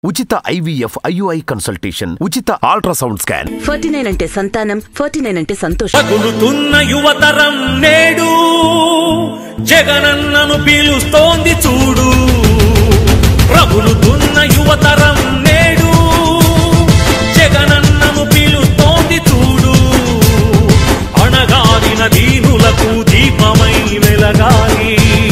ఉచిత IVF IUI consultation ఉచిత ultrasound scan forty nine అంటే సంతానం ఫార్టీ నైన్ అంటే సంతోషం పగులుతున్న యువతరం నేడు జగనన్నను పీలుస్తోంది చూడు ప్రబులుతున్న యువతరం నేడు జగనన్నను పీలుస్తోంది చూడు అణగారిన దీనులకు దీపమై వెలగాలి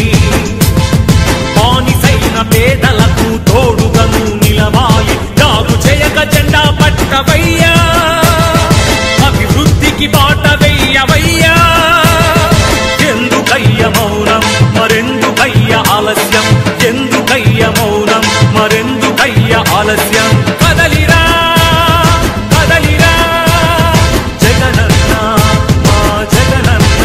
బానిసైన పేదలకు తోడుగను నిలవాలి జాగు చేయక జెండా పట్టవయ్యా అభివృద్ధికి బాట వెయ్యవయ్యా ఎందుకయ్య మౌనం మరెందుకయ్య ఆలస్యం ఎందుకయ్య మౌనం మరెందుకయ్య ఆలస్యం కదలిరా కదలిరా జగనన్న మా జగనన్న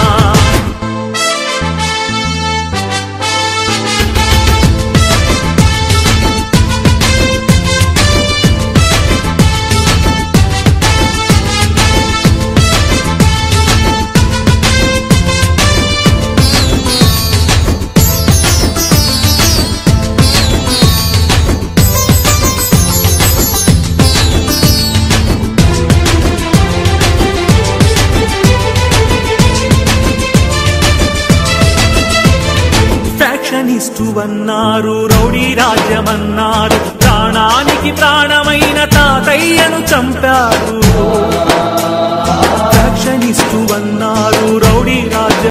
ఫ్యాక్షనిస్టు అన్నారు రౌడీ రాజ్యమన్నారు ప్రాణానికి ప్రాణమైన తాతయ్యను చంపారు ఫ్యాక్షనిస్టు అన్నారు రౌడీ రాజ్యం